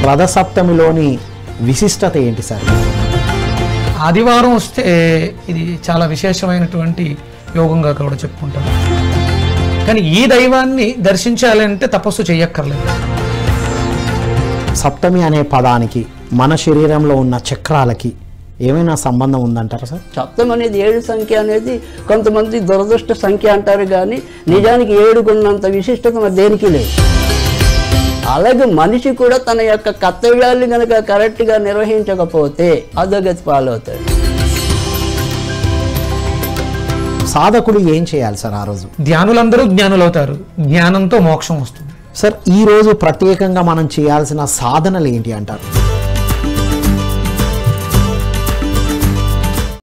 రథసప్తమిలోని విశిష్టత ఏంటి సార్ ఆదివారం వస్తే ఇది చాలా విశేషమైనటువంటి యోగంగా కూడా చెప్పుకుంటాం కానీ ఈ దైవాన్ని దర్శించాలంటే తపస్సు చెయ్యక్కర్లేదు సప్తమి అనే పదానికి మన శరీరంలో ఉన్న చక్రాలకి ఏమైనా సంబంధం ఉందంటారా సార్ సప్తం అనేది ఏడు సంఖ్య అనేది కొంతమంది దురదృష్ట సంఖ్య అంటారు కానీ నిజానికి ఏడుకున్నంత విశిష్టత మరి దేనికి లేదు అలాగే మనిషి కూడా తన యొక్క కర్తవ్యాలు కనుక కరెక్ట్గా నిర్వహించకపోతే అధోగతి పాలవుతాడు సాధకుడు ఏం చేయాలి సార్ ఆ రోజు ధ్యానులందరూ జ్ఞానులవుతారు జ్ఞానంతో మోక్షం వస్తుంది సార్ ఈ రోజు ప్రత్యేకంగా మనం చేయాల్సిన సాధనలు ఏంటి అంటారు